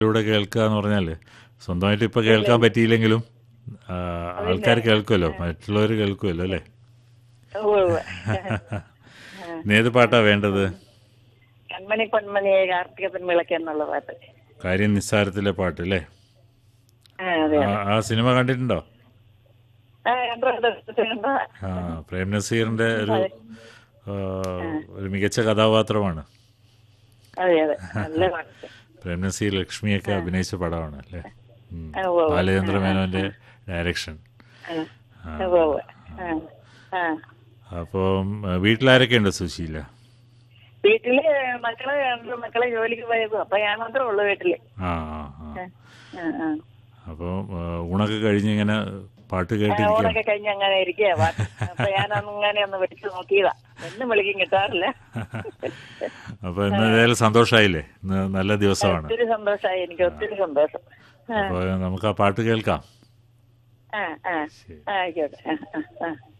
ിലൂടെ കേൾക്കുക എന്ന് പറഞ്ഞാൽ സ്വന്തമായിട്ട് ഇപ്പൊ കേൾക്കാൻ പറ്റിയില്ലെങ്കിലും ആൾക്കാർ കേൾക്കുമല്ലോ മറ്റുള്ളവർ കേൾക്കുമല്ലോ അല്ലേ ഉവ്വ് ഉവ്വ്. ഇനി ഏത് പാട്ടാ വേണ്ടത് കൺമണി പൊന്മണിയെ കാർത്തിക പെൺവിളക്ക് എന്നുള്ള പാട്ട് കാര്യം നിസ്സാരത്തിലെ പാട്ട് അല്ലേ ആ അതെ ആ- ആ സിനിമ കണ്ടിട്ടുണ്ടോ ആ കണ്ടോ കണ്ടോ ആ പ്രേം നസീറിന്റെ ഒരു ആ, ഒരു മികച്ച കഥാപാത്രമാണ് അതെ അതെ നല്ല പാട്ട് പ്രേം നസീർ ലക്ഷ്മിയൊക്കെ അഭിനയിച്ച പടമാണ് അല്ലേ ഉം. ആ, ഉവ്വ് ഉവ്വ്. ബാലചന്ദ്ര മേനോന്റെ ഡയറക്ഷൻ ആ. ഉവ്വ് ഉവ്വ്. ആ ആ അപ്പം ആ, വീട്ടിലാരൊക്കെ ഉണ്ട് സുശീല വീട്ടില് മക്കളെ രണ്ട് മക്കളെ ജോലിക്ക് പോയപ്പോ അപ്പൊ ഞാൻ മാത്രമേ ഉള്ളൂ വീട്ടില് ആ ആ ആ ആ, ആ. അപ്പോൾ ഊണൊക്കെ കഴിഞ്ഞ് ഇങ്ങനെ പാട്ട് ആ, കേട്ടിരിക്കാം ഊണൊക്കെ കഴിഞ്ഞ് അങ്ങനെ ഇരിക്കുക പാട്ട് അപ്പൊ ഞാൻ അങ്ങനെ ഒന്ന് വിളിച്ചു നോക്കിയതാ എന്നും വിളിക്കും കിട്ടാറില്ല അപ്പോൾ ഇന്ന് ഏതായാലും സന്തോഷമായില്ലേ ഇന്ന് നല്ല ദിവസമാണ് ഒത്തിരി സന്തോഷമായി എനിക്ക് ഒത്തിരി സന്തോഷം ആ അപ്പോൾ നമുക്ക് ആ പാട്ട് കേൾക്കാം ആ ആ ആ, ആയിക്കോട്ടെ ആ ആ ആ